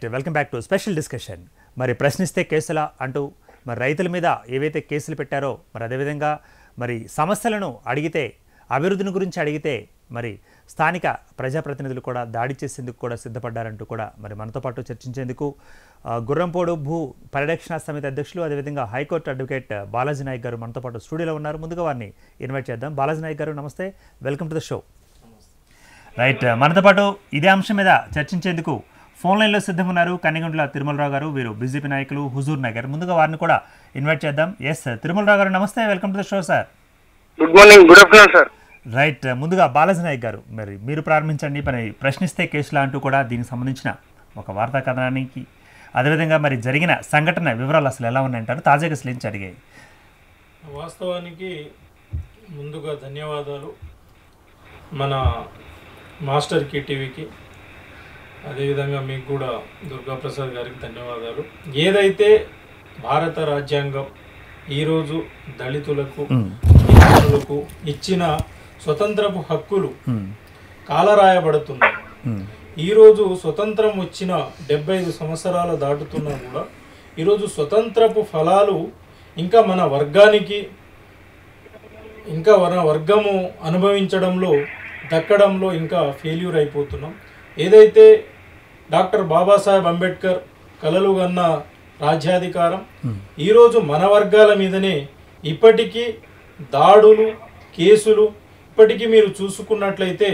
Right welcome back to special discussion మరి ప్రశ్నిస్తే కేసుల అంటూ మరి రైతుల మీద ఏవైతే కేసులు పెట్టారో మరి అదేవిధంగా మరి సమస్యలను అడిగితే అభివృద్ధిని గురించి అడిగితే మరి స్థానిక ప్రజాప్రతినిధులు కూడా దాడి చేసేందుకు కూడా సిద్ధపడ్డారంటూ కూడా మరి మనతో పాటు చర్చించేందుకు ఆ, గుర్రంపోడు భూ పరిరక్షణ సమితి అధ్యక్షులు అదేవిధంగా హైకోర్టు అడ్వకేట్ బాలాజీ నాయక్ గారు మనతో పాటు స్టూడియోలో ఉన్నారు ముందుగా వారిని ఇన్వైట్ చేద్దాం బాలాజీ నాయక్ గారు నమస్తే welcome to the show right మనతో పాటు ఇదే అంశం మీద చర్చించేందుకు ఫోన్ లైన్లో సిద్ధంగా ఉన్నారు కన్నిగుంట్ల తిరుమలరావు గారు వీరు బీజేపీ నాయకులు హుజూర్ నగర్ ముందుగా వారిని కూడా ఇన్వైట్ చేద్దాం ఎస్ తిరుమలరావు గారు నమస్తే welcome to the show sir good morning good afternoon sir right ముందుగా బాలాజీ నాయక్ గారు మరి మీరు ప్రారంభించండి మరి ప్రశ్నిస్తే కేసులు అంటూ కూడా దీనికి సంబంధించిన ఒక వార్తా కథనానికి అదేవిధంగా మరి జరిగిన సంఘటన వివరాలు అసలు ఎలా ఉన్నాయంటారు తాజాగా అసలు ఏం జరిగాయి వాస్తవానికి ముందుగా ధన్యవాదాలు మన మాస్టర్కి టీవీకి అదేవిధంగా మీకు కూడా దుర్గాప్రసాద్ గారికి ధన్యవాదాలు ఏదైతే భారత రాజ్యాంగం ఈరోజు దళితులకు గిరిజనులకు ఇచ్చిన స్వతంత్రపు హక్కులు మ్మ్. కాలరాయబడుతున్నాయి మ్మ్. ఈరోజు స్వతంత్రం వచ్చిన డెబ్బై ఐదు సంవత్సరాలు దాటుతున్నా కూడా ఈరోజు స్వతంత్రపు ఫలాలు ఇంకా మన వర్గానికి ఇంకా మన వర్గము అనుభవించడంలో దక్కడంలో ఇంకా ఫెయిల్యూర్ అయిపోతున్నాం ఏదైతే డాక్టర్ బాబాసాహెబ్ అంబేద్కర్ కలలు కన్న రాజ్యాధికారం ఈరోజు మన వర్గాల మీదనే ఇప్పటికీ దాడులు కేసులు ఇప్పటికీ మీరు చూసుకున్నట్లయితే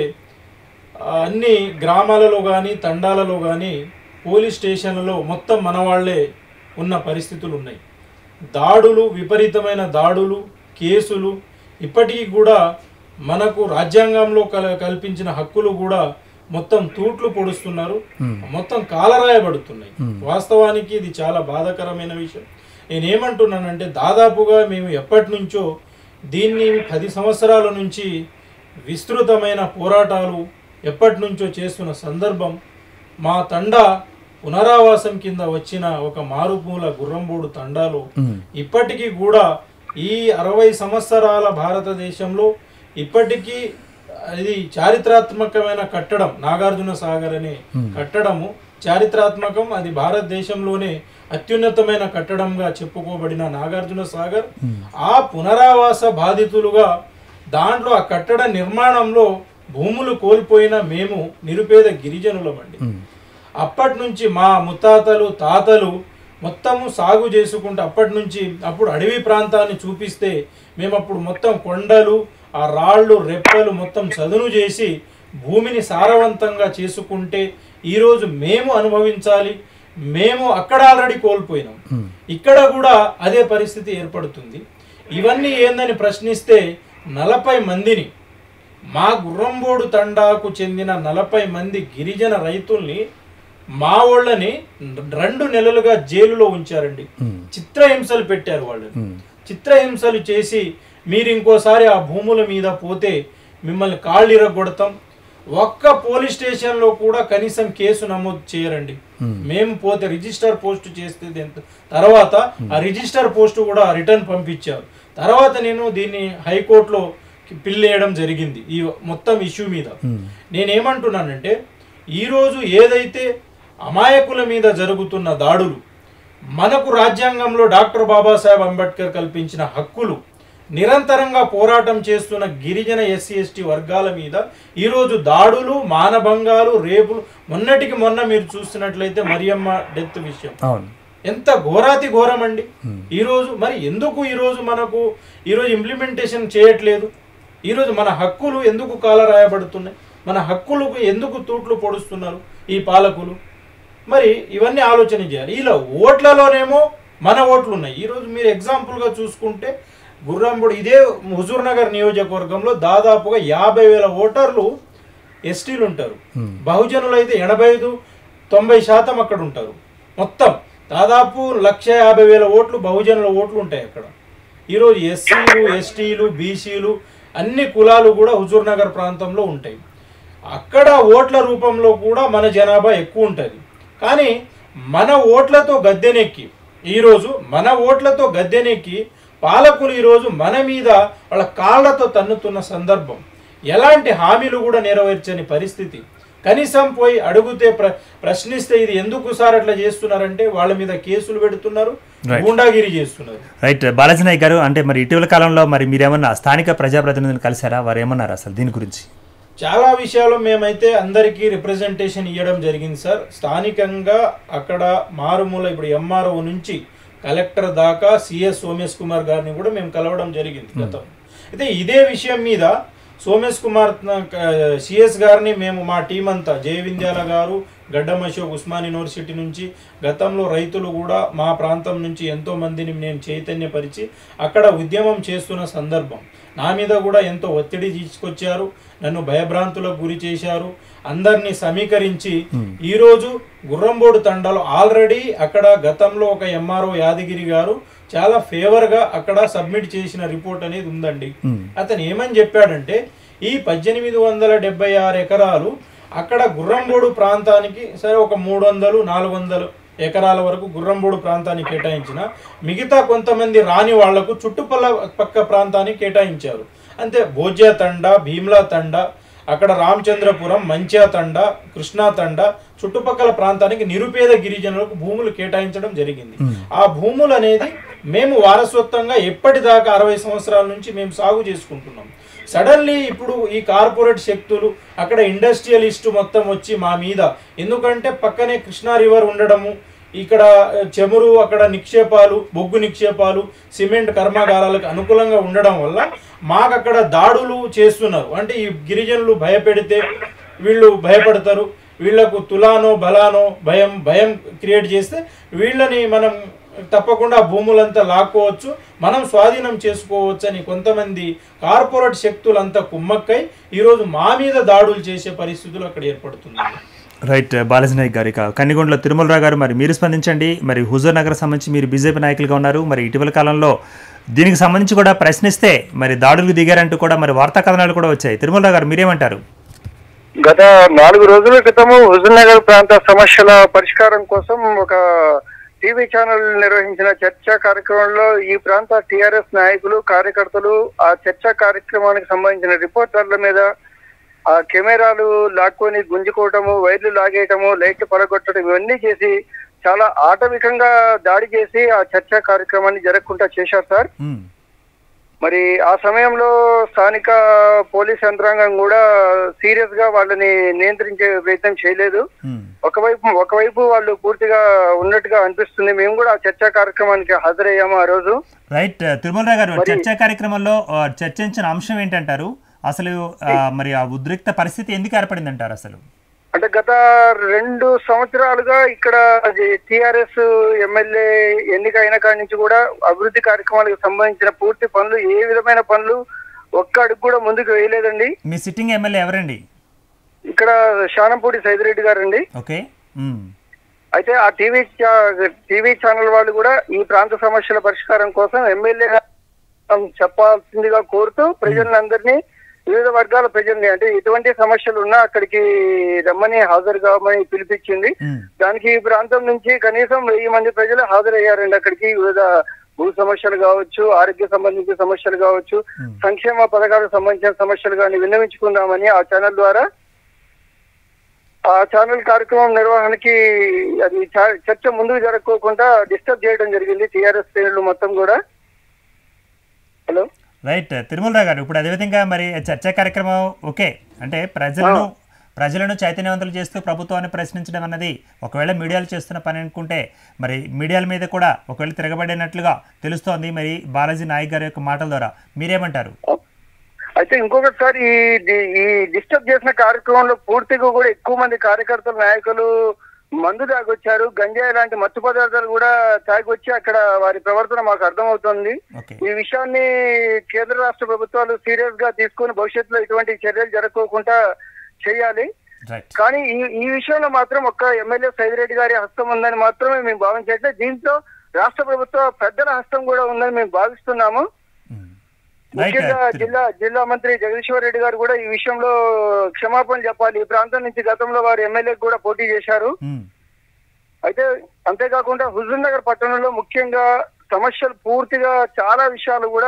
ఆ, అన్ని గ్రామాలలో కానీ తండాలలో కానీ పోలీస్ స్టేషన్లలో మొత్తం మన వాళ్ళే ఉన్న పరిస్థితులు ఉన్నాయి దాడులు విపరీతమైన దాడులు కేసులు ఇప్పటికీ కూడా మనకు రాజ్యాంగంలో కల కల్పించిన హక్కులు కూడా మొత్తం తూట్లు పొడుస్తున్నారు మొత్తం కాలరాయబడుతున్నాయి వాస్తవానికి ఇది చాలా బాధాకరమైన విషయం నేనేమంటున్నానంటే దాదాపుగా మేము ఎప్పటి నుంచో దీన్ని పది సంవత్సరాల నుంచి విస్తృతమైన పోరాటాలు ఎప్పటి నుంచో చేస్తున్న సందర్భం మా తండా పునరావాసం కింద వచ్చిన ఒక మారుమూల గుర్రంబోడు తండాలో ఇప్పటికీ కూడా ఈ అరవై సంవత్సరాల భారతదేశంలో ఇప్పటికీ ఇది చారిత్రాత్మకమైన కట్టడం నాగార్జున సాగర్ అనే కట్టడము చారిత్రాత్మకం అది భారతదేశంలోనే అత్యున్నతమైన కట్టడంగా చెప్పుకోబడిన నాగార్జున సాగర్ ఆ పునరావాస బాధితులుగా దాంట్లో ఆ కట్టడ నిర్మాణంలో భూములు కోల్పోయిన మేము నిరుపేద గిరిజనులమండి అప్పటి నుంచి మా ముత్తాతలు తాతలు మొత్తము సాగు చేసుకుంటూ అప్పటి నుంచి అప్పుడు అడవి ప్రాంతాన్ని చూపిస్తే మేము అప్పుడు మొత్తం కొండలు ఆ రాళ్ళు రెప్పలు మొత్తం చదును చేసి భూమిని సారవంతంగా చేసుకుంటే ఈరోజు మేము అనుభవించాలి మేము అక్కడ ఆల్రెడీ కోల్పోయినాం ఇక్కడ కూడా అదే పరిస్థితి ఏర్పడుతుంది ఇవన్నీ ఏందని ప్రశ్నిస్తే నలభై మందిని మా గుర్రంబోడు తండాకు చెందిన నలభై మంది గిరిజన రైతుల్ని మా వాళ్ళని రెండు నెలలుగా జైలులో ఉంచారండి చిత్రహింసలు పెట్టారు వాళ్ళని చిత్రహింసలు చేసి మీరు ఇంకోసారి ఆ భూముల మీద పోతే మిమ్మల్ని కాళ్ళు ఇరగొడతాం ఒక్క పోలీస్ స్టేషన్లో కూడా కనీసం కేసు నమోదు చేయరండి మేము పోతే రిజిస్టర్ పోస్ట్ చేస్తే ఎంత- తర్వాత ఆ రిజిస్టర్ పోస్ట్ కూడా రిటర్న్ పంపించారు తర్వాత నేను దీన్ని హైకోర్టులో పిల్లేయడం జరిగింది ఈ మొత్తం ఇష్యూ మీద నేనేమంటున్నానంటే ఈరోజు ఏదైతే అమాయకుల మీద జరుగుతున్న దాడులు మనకు రాజ్యాంగంలో డాక్టర్ బాబాసాహెబ్ అంబేద్కర్ కల్పించిన హక్కులు నిరంతరంగా పోరాటం చేస్తున్న గిరిజన ఎస్సీ ఎస్టీ వర్గాల మీద ఈరోజు దాడులు మానభంగాలు రేపులు మొన్నటికి మొన్న మీరు చూస్తున్నట్లయితే మరియమ్మ డెత్ విషయం అవును ఎంత ఘోరాతి ఘోరం అండి ఈరోజు మరి ఎందుకు ఈరోజు మనకు ఈరోజు ఇంప్లిమెంటేషన్ చేయట్లేదు ఈరోజు మన హక్కులు ఎందుకు కాలరాయబడుతున్నాయి మన హక్కులకు ఎందుకు తూట్లు పొడుస్తున్నారు ఈ పాలకులు మరి ఇవన్నీ ఆలోచన చేయాలి ఇలా ఓట్లలోనేమో మన ఓట్లు ఉన్నాయి ఈరోజు మీరు ఎగ్జాంపుల్గా చూసుకుంటే గుర్రంబుడు ఇదే హుజూర్ నగర్ నియోజకవర్గంలో దాదాపుగా యాభై వేల ఓటర్లు ఎస్టీలు ఉంటారు బహుజనులు అయితే ఎనభై ఐదు తొంభై శాతం అక్కడ ఉంటారు మొత్తం దాదాపు లక్ష యాభై వేల ఓట్లు బహుజనుల ఓట్లు ఉంటాయి అక్కడ ఈరోజు ఎస్సీలు ఎస్టీలు బీసీలు అన్ని కులాలు కూడా హుజూర్ నగర్ ప్రాంతంలో ఉంటాయి అక్కడ ఓట్ల రూపంలో కూడా మన జనాభా ఎక్కువ ఉంటుంది కానీ మన ఓట్లతో గద్దెనెక్కి ఈరోజు మన ఓట్లతో గద్దెనెక్కి పాలకులు ఈరోజు మన మీద వాళ్ళ కాళ్ళతో తన్నుతున్న సందర్భం ఎలాంటి హామీలు కూడా నెరవేర్చని పరిస్థితి కనీసం పోయి అడిగితే ప్ర ప్రశ్నిస్తే ఇది ఎందుకు సార్ అట్లా చేస్తున్నారంటే వాళ్ళ మీద కేసులు పెడుతున్నారు Right. గూండాగిరి చేస్తున్నారు రైట్ బాలాజీ నాయక్ గారు అంటే మరి ఇటీవల కాలంలో మరి మీరేమన్నా స్థానిక ప్రజాప్రతినిధులను కలిసారా వారు ఏమన్నారు అసలు దీని గురించి చాలా విషయాలు మేమైతే అందరికీ రిప్రజెంటేషన్ ఇవ్వడం జరిగింది సార్ స్థానికంగా అక్కడ మారుమూల ఇప్పుడు ఎంఆర్ఓ నుంచి కలెక్టర్ దాకా సిఎస్ సోమేష్ కుమార్ గారిని కూడా మేము కలవడం జరిగింది గతం అయితే ఇదే విషయం మీద సోమేష్ కుమార్ సిఎస్ గారిని మేము మా టీం అంతా జయ వింధ్యాల గారు గడ్డం అశోక్ ఉస్మాన్ యూనివర్సిటీ నుంచి గతంలో రైతులు కూడా మా ప్రాంతం నుంచి ఎంతో మందిని నేను చైతన్యపరిచి అక్కడ ఉద్యమం చేస్తున్న సందర్భం నా మీద కూడా ఎంతో ఒత్తిడి తీసుకొచ్చారు నన్ను భయభ్రాంతులకు గురి చేశారు అందరినీ సమీకరించి ఈరోజు గుర్రంబోడు తండాలో ఆల్రెడీ అక్కడ గతంలో ఒక ఎంఆర్ఓ యాదగిరి గారు చాలా ఫేవర్గా అక్కడ సబ్మిట్ చేసిన రిపోర్ట్ అనేది ఉందండి అతను ఏమని చెప్పాడంటే ఈ పద్దెనిమిది వందల డెబ్బై ఆరు ఎకరాలు అక్కడ గుర్రంబోడు ప్రాంతానికి సరే ఒక మూడు వందలు నాలుగు వందలు ఎకరాల వరకు గుర్రంబోడు ప్రాంతానికి కేటాయించిన మిగతా కొంతమంది రాని వాళ్లకు చుట్టుపల్ల పక్క ప్రాంతానికి కేటాయించారు అంతే భోజ్య తండ భీమ్లా తండ అక్కడ రామచంద్రపురం మంచ్యా తండ కృష్ణా తండ చుట్టుపక్కల ప్రాంతానికి నిరుపేద గిరిజనులకు భూములు కేటాయించడం జరిగింది ఆ భూములు అనేది మేము వారసత్వంగా ఎప్పటిదాకా అరవై సంవత్సరాల నుంచి మేము సాగు చేసుకుంటున్నాం సడన్లీ ఇప్పుడు ఈ కార్పొరేట్ శక్తులు అక్కడ ఇండస్ట్రియలిస్ట్ మొత్తం వచ్చి మా మీద ఎందుకంటే పక్కనే కృష్ణా రివర్ ఉండడము ఇక్కడ చెమురు అక్కడ నిక్షేపాలు బొగ్గు నిక్షేపాలు సిమెంట్ కర్మాగారాలకు అనుకూలంగా ఉండడం వల్ల మాకు అక్కడ దాడులు చేస్తున్నారు అంటే ఈ గిరిజనులు భయపెడితే వీళ్ళు భయపడతారు వీళ్ళకు తులానో బలానో భయం భయం క్రియేట్ చేస్తే వీళ్ళని మనం తప్పకుండా ఆ భూములంతా లాక్కోవచ్చు మనం స్వాధీనం చేసుకోవచ్చు అని కొంతమంది కార్పొరేట్ శక్తులంతా కుమ్మక్కై ఈరోజు మా మీద దాడులు చేసే పరిస్థితులు అక్కడ ఏర్పడుతున్నాయి రైట్ బాలాజీ నాయక్ గారు ఇక కన్నిగొండలో తిరుమలరావు గారు మరి మీరు స్పందించండి మరి హుజూర్ నగర్ సంబంధించి మీరు బీజేపీ నాయకులుగా ఉన్నారు మరి ఇటీవల కాలంలో దీనికి సంబంధించి కూడా ప్రశ్నిస్తే మరి దాడులకు దిగారంటూ కూడా మరి వార్తా కథనాలు కూడా వచ్చాయి తిరుమలరావు గారు మీరేమంటారు గత నాలుగు రోజుల క్రితము హుజూర్నగర్ ప్రాంత సమస్యల పరిష్కారం కోసం ఒక టీవీ ఛానల్ నిర్వహించిన చర్చా కార్యక్రమంలో ఈ ప్రాంత టిఆర్ఎస్ నాయకులు కార్యకర్తలు ఆ చర్చా కార్యక్రమానికి సంబంధించిన రిపోర్టర్ల మీద ఆ కెమెరాలు లాక్కొని గుంజుకోవటము వైర్లు లాగేయటము లైట్లు పడగొట్టడం ఇవన్నీ చేసి చాలా ఆటవికంగా దాడి చేసి ఆ చర్చా కార్యక్రమాన్ని జరగకుండా చేశారు సార్ మ్మ్. మరి ఆ సమయంలో స్థానిక పోలీస్ యంత్రాంగం కూడా సీరియస్ గా వాళ్ళని నియంత్రించే ప్రయత్నం చేయలేదు మ్మ్. ఒకవైపు ఒకవైపు వాళ్ళు పూర్తిగా ఉన్నట్టుగా అనిపిస్తుంది మేము కూడా ఆ చర్చా కార్యక్రమానికి హాజరయ్యాము ఆ రోజు రైట్ తిరుమలరావు గారు చర్చా కార్యక్రమంలో ఆ, చర్చించిన అంశం ఏంటంటారు అసలు ఆ, మరి ఆ ఉద్రిక్త పరిస్థితి ఎందుకు ఏర్పడింది అంటారు అసలు అంటే గత రెండు సంవత్సరాలుగా ఇక్కడ టిఆర్ఎస్ ఎమ్మెల్యే ఎన్నిక అయిన కాడి నుంచి కూడా అభివృద్ధి కార్యక్రమాలకు సంబంధించిన పూర్తి పనులు ఏ విధమైన పనులు ఒక్క అడుగు కూడా ముందుకు వేయలేదండి మీ సిట్టింగ్ ఎమ్మెల్యే ఎవరండి ఇక్కడ శానంపూడి సైదిరెడ్డి గారండి ఓకే మ్మ్. అయితే ఆ టీవీ ఛా- టీవీ ఛానల్ వాళ్ళు కూడా ఈ ప్రాంత సమస్యల పరిష్కారం కోసం ఎమ్మెల్యే చెప్పాల్సిందిగా కోరుతూ ప్రజలందరినీ వివిధ వర్గాల ప్రజల్ని అంటే ఎటువంటి సమస్యలు ఉన్నా అక్కడికి రమ్మని హాజరు కావమని పిలిపించింది మ్మ్. దానికి ఈ ప్రాంతం నుంచి కనీసం వెయ్యి మంది ప్రజలు హాజరయ్యారండి అక్కడికి వివిధ భూ సమస్యలు కావచ్చు ఆరోగ్య సంబంధించిన సమస్యలు కావచ్చు సంక్షేమ పథకాలకు సంబంధించిన సమస్యలు కానీ విన్నవించుకుందామని ఆ ఛానల్ ద్వారా ఆ ఛానల్ కార్యక్రమం నిర్వహణకి అది చ- చర్చ ముందుకు జరగకోకుండా డిస్టర్బ్ చేయడం జరిగింది టీఆర్ఎస్ శ్రేణులు మొత్తం కూడా హలో రైట్ తిరుమలరావు గారు ఇప్పుడు అదేవిధంగా మరి చర్చా కార్యక్రమం ఓకే అంటే ప్రజలను ప్రజలను చైతన్యవంతులు చేస్తూ ప్రభుత్వాన్ని ప్రశ్నించడం అన్నది ఒకవేళ మీడియాలు చేస్తున్న పని అనుకుంటే మరి మీడియాల మీద కూడా ఒకవేళ తిరగబడినట్లుగా తెలుస్తోంది మరి బాలాజీ నాయక్ గారి యొక్క మాటల ద్వారా మీరేమంటారు అయితే ఇంకొకసారి ఈ డి- ఈ డిస్టర్బ్ చేసిన కార్యక్రమంలో పూర్తిగా కూడా ఎక్కువ మంది కార్యకర్తలు నాయకులు మందు తాగొచ్చారు గంజాయి లాంటి మత్తు పదార్థాలు కూడా తాగొచ్చి అక్కడ వారి ప్రవర్తన మాకు అర్థమవుతుంది ఓకే ఈ విషయాన్ని కేంద్ర రాష్ట్ర ప్రభుత్వాలు సీరియస్ గా తీసుకుని భవిష్యత్తులో ఇటువంటి చర్యలు జరగకోకుండా చేయాలి రైట్ కానీ ఈ ఈ విషయంలో మాత్రం ఒక్క ఎమ్మెల్యే సైదిరెడ్డి గారి హస్తం ఉందని మాత్రమే మేము భావించట్లేదు దీంతో రాష్ట్ర ప్రభుత్వ పెద్దల హస్తం కూడా ఉందని మేము భావిస్తున్నాము రైట్ ముఖ్యంగా జిల్లా జిల్లా మంత్రి జగదీశ్వర్ రెడ్డి గారు కూడా ఈ విషయంలో క్షమాపణ చెప్పాలి ఈ ప్రాంతం నుంచి గతంలో వారు ఎమ్మెల్యే కూడా పోటీ చేశారు అయితే అంతేకాకుండా హుజూర్ నగర్ పట్టణంలో ముఖ్యంగా సమస్యలు పూర్తిగా చాలా విషయాలు కూడా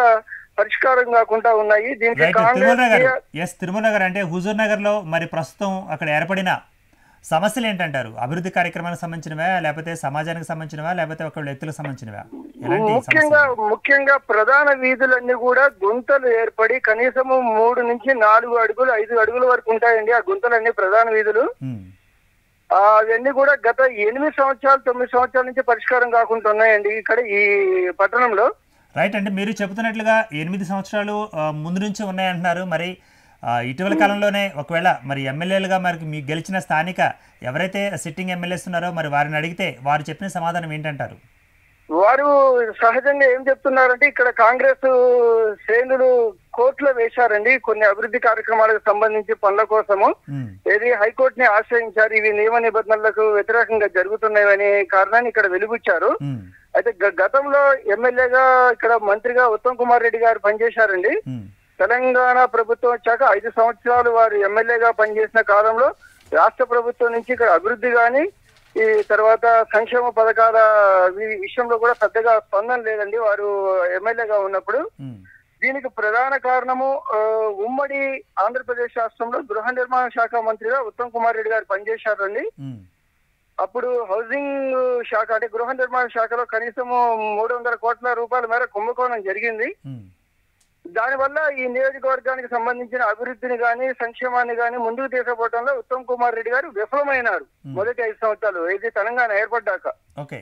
పరిష్కారం కాకుండా ఉన్నాయి దీనికి రైట్ తిరుమల నగర్ కాంగ్రెస్ ఎస్ తిరుమల నగర్ అంటే హుజూర్ నగర్లో మరి ప్రస్తుతం అక్కడ ఏర్పడిన సమస్యలు ఏంటంటారు అభివృద్ధి కార్యక్రమానికి సంబంధించినవా లేకపోతే సమాజానికి సంబంధించినవా లేకపోతే ఒక వ్యక్తులకు సంబంధించినవా ఎలాంటి ముఖ్యంగా సమస్యలు ముఖ్యంగా ప్రధాన వీధులన్నీ కూడా గుంతలు ఏర్పడి కనీసము మూడు నుంచి నాలుగు అడుగులు ఐదు అడుగుల వరకు ఉంటాయండి ఆ గుంతలన్నీ ప్రధాన వీధులు ఉమ్, ఆ, అవన్నీ కూడా గత ఎనిమిది సంవత్సరాలు తొమ్మిది సంవత్సరాల నుంచి పరిష్కారం కాకుండా ఉన్నాయండి ఇక్కడ ఈ పట్టణంలో రైట్ అంటే మీరు చెబుతున్నట్లుగా ఎనిమిది సంవత్సరాలు ఆ, ముందు నుంచి ఉన్నాయంటున్నారు మరి ఆ, ఇటీవల కాలంలోనే ఒకవేళ మరి ఎమ్మెల్యేలుగా మరి మీకు గెలిచిన స్థానిక ఎవరైతే సిట్టింగ్ ఎమ్మెల్యేస్ ఉన్నారో మరి వారిని అడిగితే వారు చెప్పిన సమాధానం ఏంటంటారు వారు సహజంగా ఏం చెప్తున్నారంటే ఇక్కడ కాంగ్రెస్ శ్రేణులు కోర్టులో వేశారండి కొన్ని అభివృద్ధి కార్యక్రమాలకు సంబంధించి పనుల కోసము ఉమ్, ఏది హైకోర్టుని ఆశ్రయించారు ఇవి నియమ నిబంధనలకు వ్యతిరేకంగా జరుగుతున్నాయనే కారణాన్ని ఇక్కడ వెలుగుచ్చారు ఉమ్, అయితే గ- గతంలో ఎమ్మెల్యేగా ఇక్కడ మంత్రిగా ఉత్తమ్ కుమార్ రెడ్డి గారు పనిచేశారండి ఉమ్, తెలంగాణ ప్రభుత్వం వచ్చాక ఐదు సంవత్సరాలు వారు ఎమ్మెల్యేగా పనిచేసిన కాలంలో రాష్ట్ర ప్రభుత్వం నుంచి ఇక్కడ అభివృద్ధి గాని ఈ తర్వాత సంక్షేమ పథకాల వి- విషయంలో కూడా పెద్దగా స్పందన లేదండి వారు ఎమ్మెల్యేగా ఉన్నప్పుడు ఉమ్, దీనికి ప్రధాన కారణము ఆ, ఉమ్మడి ఆంధ్రప్రదేశ్ రాష్ట్రంలో గృహ నిర్మాణ శాఖ మంత్రిగా ఉత్తమ్ కుమార్ రెడ్డి గారు పనిచేశారండి ఉమ్, అప్పుడు హౌసింగ్ శాఖ అంటే గృహ నిర్మాణ శాఖలో కనీసము మూడు వందల కోట్ల రూపాయల మేర కుంభకోణం జరిగింది ఉమ్, దానివల్ల ఈ నియోజకవర్గానికి సంబంధించిన అభివృద్ధిని గాని సంక్షేమాన్ని గాని ముందుకు తీసుకుపోవడంలో ఉత్తమ్ కుమార్ రెడ్డి గారు విఫలమైనారు మొదటి ఐదు సంవత్సరాలు ఏది తెలంగాణ ఏర్పడ్డాక ఓకే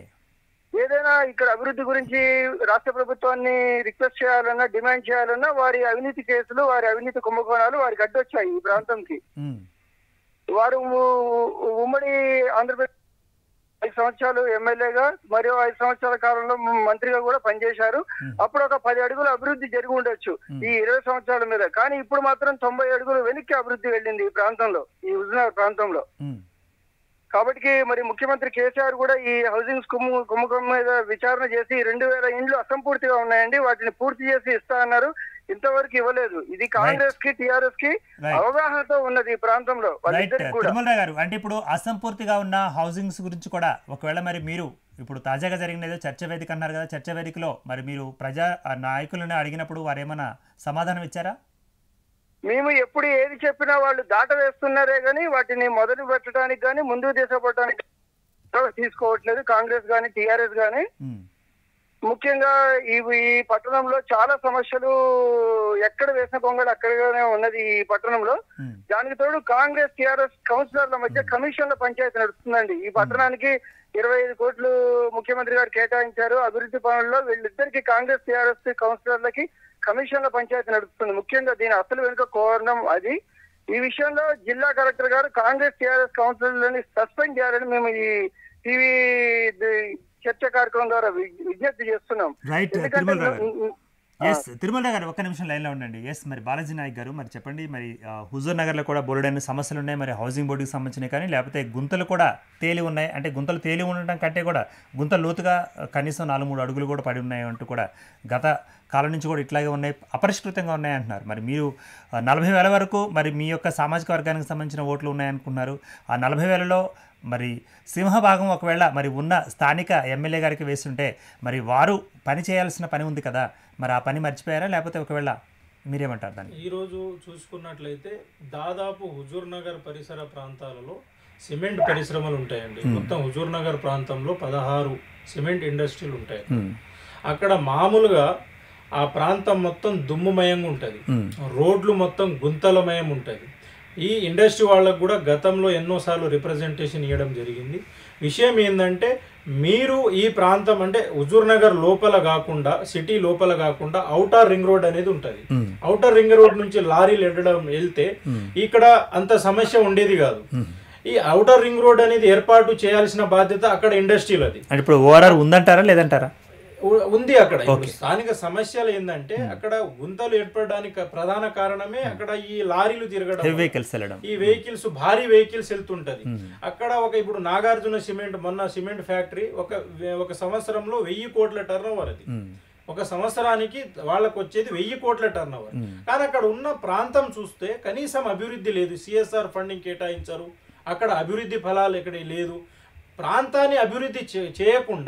ఏదైనా ఇక్కడ అభివృద్ధి గురించి రాష్ట్ర ప్రభుత్వాన్ని రిక్వెస్ట్ చేయాలన్నా డిమాండ్ చేయాలన్నా వారి అవినీతి కేసులు వారి అవినీతి కుంభకోణాలు వారికి అడ్డొచ్చాయి ఈ ప్రాంతంకి ఉమ్, వారు ఉ- ఉమ్మడి ఆంధ్రప్రదేశ్ ఐదు సంవత్సరాలు ఎమ్మెల్యేగా మరియు ఐదు సంవత్సరాల కాలంలో మంత్రిగా కూడా పనిచేశారు అప్పుడు ఒక పది అడుగులు అభివృద్ధి జరిగి ఉండొచ్చు ఈ ఇరవై సంవత్సరాల మీద కానీ ఇప్పుడు మాత్రం తొంభై అడుగులు వెనక్కి అభివృద్ధి వెళ్ళింది ఈ ప్రాంతంలో ఈ హుజనగర్ ప్రాంతంలో ఉమ్, కాబట్టి మరి ముఖ్యమంత్రి కేసీఆర్ కూడా ఈ హౌసింగ్ కుమ్ము కుమ్మకం మీద విచారణ చేసి రెండు వేల ఇండ్లు అసంపూర్తిగా ఉన్నాయండి వాటిని పూర్తి చేసి ఇస్తా అన్నారు ఇంతవరకు ఇవ్వలేదు ఇది కాంగ్రెస్ కి టిఆర్ఎస్ కి Right. అవగాహనతో ఉన్నది ఈ ప్రాంతంలో రైట్ వాళ్ళిద్దరికి కూడా తిరుమల గారు అంటే ఇప్పుడు అసంపూర్తిగా ఉన్న హౌసింగ్స్ గురించి కూడా ఒకవేళ మరి మీరు ఇప్పుడు తాజాగా జరిగిన ఏదో చర్చ వేదిక అన్నారు కదా చర్చ వేదికలో మరి మీరు ప్రజా ఆ నాయకులను అడిగినప్పుడు వారు ఏమైనా సమాధానం ఇచ్చారా మేము ఎప్పుడు ఏది చెప్పినా వాళ్ళు దాట వేస్తున్నారే గానీ వాటిని మొదలు పెట్టడానికి గానీ ముందుకు తీసుకుపోవడానికి తీసుకోవట్లేదు కాంగ్రెస్ గానీ టిఆర్ఎస్ గానీ ఉమ్, ముఖ్యంగా ఈ ఈ పట్టణంలో చాలా సమస్యలు ఎక్కడ వేసిన కొంగలు అక్కడగానే ఉన్నది ఈ పట్టణంలో ఉమ్, దానికి తోడు కాంగ్రెస్ టిఆర్ఎస్ కౌన్సిలర్ల మధ్య కమిషన్ల పంచాయతీ నడుస్తుందండి ఈ పట్టణానికి ఇరవై ఐదు కోట్లు ముఖ్యమంత్రి గారు కేటాయించారు అభివృద్ధి పనుల్లో వీళ్ళిద్దరికి కాంగ్రెస్ టిఆర్ఎస్ కౌన్సిలర్లకి కమిషన్ల పంచాయతీ నడుస్తుంది ముఖ్యంగా దీని అసలు వెనుక కోరణం అది ఈ విషయంలో జిల్లా కలెక్టర్ గారు కాంగ్రెస్ టిఆర్ఎస్ కౌన్సిలర్లని సస్పెండ్ చేయాలని మేము ఈ టీవీ చర్చ కార్యక్రమం ద్వారా వి- విజ్ఞప్తి చేస్తున్నాం రైట్ ఎందుకంటే తిరుమల గారు ఉ- ఉ- ఎస్ తిరుమల గారు ఒక్క నిమిషం లైన్లో ఉండండి ఎస్ మరి బాలాజీ నాయక్ గారు మరి చెప్పండి మరి ఆ, హుజూర్ నగర్లో కూడా బోలెడైన సమస్యలు ఉన్నాయి మరి హౌసింగ్ బోర్డుకి సంబంధించినవి కానీ లేకపోతే గుంతలు కూడా తేలి ఉన్నాయి అంటే గుంతలు తేలి ఉండటం కంటే కూడా గుంతలు లోతుగా ఆ, కనీసం నాలుగు మూడు అడుగులు కూడా పడి ఉన్నాయి అంటూ కూడా గత కాలం నుంచి కూడా ఇట్లాగే ఉన్నాయి అపరిష్కృతంగా ఉన్నాయి అంటున్నారు మరి మీరు ఆ, నలభై వేల వరకు మరి మీ యొక్క సామాజిక వర్గానికి సంబంధించిన ఓట్లు ఉన్నాయనుకున్నారు ఆ నలభై వేలలో మరి సింహభాగం ఒకవేళ మరి ఉన్న స్థానిక ఎమ్మెల్యే గారికి వేస్తుంటే మరి వారు పని చేయాల్సిన పని ఉంది కదా మరి ఆ పని మర్చిపోయారా లేకపోతే ఒకవేళ మీరేమంటారు దాన్ని ఈరోజు చూసుకున్నట్లయితే దాదాపు హుజూర్ నగర్ పరిసర ప్రాంతాలలో సిమెంట్ పరిశ్రమలు ఉంటాయండి మొత్తం హుజూర్ నగర్ ప్రాంతంలో పదహారు సిమెంట్ ఇండస్ట్రీలు ఉంటాయి అక్కడ మామూలుగా ఆ ప్రాంతం మొత్తం దుమ్ముమయంగా ఉంటుంది రోడ్లు మొత్తం గుంతలమయం ఉంటుంది ఈ ఇండస్ట్రీ వాళ్ళకు కూడా గతంలో ఎన్నోసార్లు రిప్రజెంటేషన్ ఇవ్వడం జరిగింది విషయం ఏంటంటే మీరు ఈ ప్రాంతం అంటే హుజూర్ నగర్ లోపల కాకుండా సిటీ లోపల కాకుండా అవుటర్ రింగ్ రోడ్ అనేది ఉంటుంది అవుటర్ రింగ్ రోడ్ నుంచి లారీలు వెళ్ళడం వెళ్తే ఇక్కడ అంత సమస్య ఉండేది కాదు ఈ అవుటర్ రింగ్ రోడ్ అనేది ఏర్పాటు చేయాల్సిన బాధ్యత అక్కడ ఇండస్ట్రీలది అంటే ఇప్పుడు ఓఆర్ఆర్ ఉందంటారా లేదంటారా ఉ- ఉంది అక్కడ ఇప్పుడు స్థానిక సమస్యలు ఏంటంటే అక్కడ గుంతలు ఏర్పడడానికి ప్రధాన కారణమే అక్కడ ఈ లారీలు తిరగడం హెవీ వెహికల్స్ వెళ్ళడం ఈ వెహికల్స్ భారీ వెహికల్స్ వెళ్తుంటది అక్కడ ఒక ఇప్పుడు నాగార్జున సిమెంట్ మొన్న సిమెంట్ ఫ్యాక్టరీ ఒక ఒక సంవత్సరంలో వెయ్యి కోట్ల టర్న్ ఓవర్ అది ఒక సంవత్సరానికి వాళ్ళకు వచ్చేది వెయ్యి కోట్ల టర్న్ ఓవర్ కానీ అక్కడ ఉన్న ప్రాంతం చూస్తే కనీసం అభివృద్ధి లేదు సిఎస్ఆర్ ఫండింగ్ కేటాయించారు అక్కడ అభివృద్ధి ఫలాలు ఇక్కడ లేదు ప్రాంతాన్ని అభివృద్ధి చే- చేయకుండా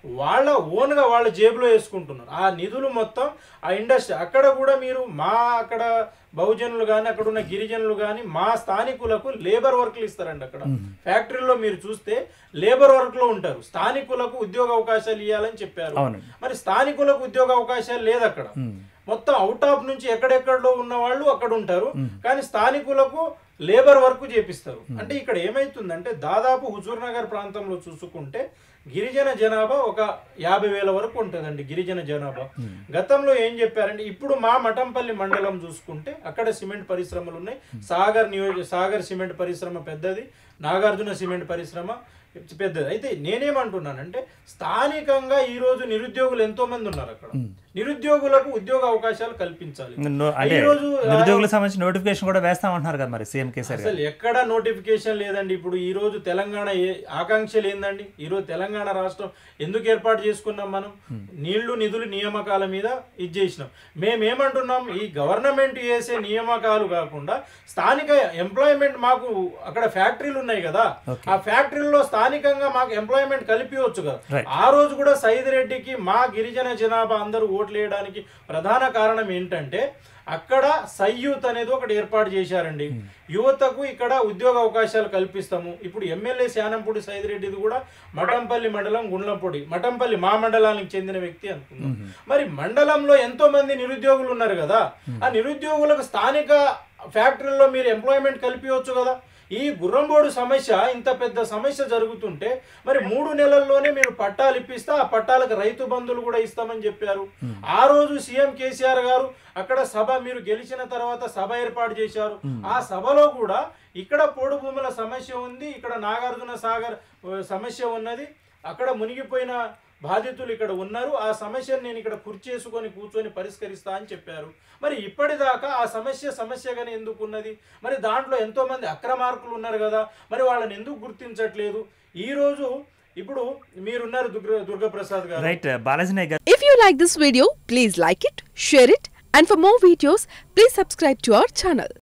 వాళ్ళ ఓన్గా వాళ్ళ జేబులో వేసుకుంటున్నారు ఆ నిధులు మొత్తం ఆ ఇండస్ట్రీ అక్కడ కూడా మీరు మా అక్కడ బహుజనులు కానీ అక్కడ ఉన్న గిరిజనులు కానీ మా స్థానికులకు లేబర్ వర్క్లు ఇస్తారండి అక్కడ ఫ్యాక్టరీలో మీరు చూస్తే లేబర్ వర్క్ లో ఉంటారు స్థానికులకు ఉద్యోగ అవకాశాలు ఇవ్వాలని చెప్పారు అవునండి. మరి స్థానికులకు ఉద్యోగ అవకాశాలు లేదు అక్కడ మొత్తం అవుట్ ఆఫ్ నుంచి ఎక్కడెక్కడో ఉన్న వాళ్ళు అక్కడ ఉంటారు కానీ స్థానికులకు లేబర్ వర్క్ చేపిస్తారు అంటే ఇక్కడ ఏమైతుందంటే దాదాపు హుజూర్ నగర్ ప్రాంతంలో చూసుకుంటే గిరిజన జనాభా ఒక యాభై వేల వరకు ఉంటుందండి గిరిజన జనాభా గతంలో ఏం చెప్పారంటే ఇప్పుడు మా మఠంపల్లి మండలం చూసుకుంటే అక్కడ సిమెంట్ పరిశ్రమలు ఉన్నాయి సాగర్ నియోజక సాగర్ సిమెంట్ పరిశ్రమ పెద్దది నాగార్జున సిమెంట్ పరిశ్రమ పెద్దది అయితే నేనేమంటున్నానంటే స్థానికంగా ఈ రోజు నిరుద్యోగులు ఎంతో మంది ఉన్నారు అక్కడ నిరుద్యోగులకు ఉద్యోగ అవకాశాలు కల్పించాలి నో- అంటే ఈ రోజు నిరుద్యోగులకు సంబంధించి నోటిఫికేషన్ కూడా వేస్తామంటున్నారు కదా మరి సీఎం కేసీఆర్ గారు అసలు ఎక్కడ నోటిఫికేషన్ లేదండి ఇప్పుడు ఈ రోజు తెలంగాణ ఏ- ఆకాంక్షలు ఏందండి ఈ రోజు తెలంగాణ రాష్ట్రం ఎందుకు ఏర్పాటు చేసుకున్నాం మనం నీళ్లు నిధులు నియామకాల మీద ఇది చేసినాం మేమేమంటున్నాం ఈ గవర్నమెంట్ చేసే నియామకాలు కాకుండా స్థానిక ఎంప్లాయ్మెంట్ మాకు అక్కడ ఫ్యాక్టరీలు ఉన్నాయి కదా ఆ ఫ్యాక్టరీల్లో స్థానికంగా మాకు ఎంప్లాయ్మెంట్ కల్పించవచ్చు కదా Right. ఆ రోజు కూడా సైద్ రెడ్డికి మా గిరిజన జనాభా అందరూ ఓట్లు వేయడానికి ప్రధాన కారణం ఏంటంటే అక్కడ సయ్యూత్ అనేది ఒకటి ఏర్పాటు చేశారండి యువతకు ఇక్కడ ఉద్యోగ అవకాశాలు కల్పిస్తాము ఇప్పుడు ఎమ్మెల్యే శానంపూడి సైదిరెడ్డిది కూడా మఠంపల్లి మండలం గుండ్లంపొడి మఠంపల్లి మా మండలానికి చెందిన వ్యక్తి అనుకుందాం మరి మండలంలో ఎంతో మంది నిరుద్యోగులు ఉన్నారు కదా ఆ నిరుద్యోగులకు స్థానిక ఫ్యాక్టరీల్లో మీరు ఎంప్లాయ్మెంట్ కల్పించవచ్చు కదా ఈ గుర్రంబోడు సమస్య ఇంత పెద్ద సమస్య జరుగుతుంటే మరి మూడు నెలల్లోనే మీరు పట్టాలు ఇప్పిస్తే ఆ పట్టాలకు రైతు బంధువులు కూడా ఇస్తామని చెప్పారు ఆ రోజు సీఎం కేసీఆర్ గారు అక్కడ సభ మీరు గెలిచిన తర్వాత సభ ఏర్పాటు చేశారు ఆ సభలో కూడా ఇక్కడ పోడు భూముల సమస్య ఉంది ఇక్కడ నాగార్జున సాగర్ ఆ, సమస్య ఉన్నది అక్కడ మునిగిపోయిన బాధితులు ఇక్కడ ఉన్నారు ఆ సమస్యను నేను ఇక్కడ కుర్చేసుకొని కూర్చొని పరిష్కరిస్తా అని చెప్పారు మరి ఇప్పటిదాకా ఆ సమస్య సమస్యగానే ఎందుకు ఉన్నది మరి దాంట్లో ఎంతో మంది అక్రమార్కులు ఉన్నారు కదా మరి వాళ్ళని ఎందుకు గుర్తించట్లేదు ఈ రోజు ఇప్పుడు మీరున్నారు దుర్గ దుర్గప్రసాద్ గారు రైట్ బాలాజీ నాయక్ గారు If you like this video, please like it, share it, and for more videos, please subscribe to our channel.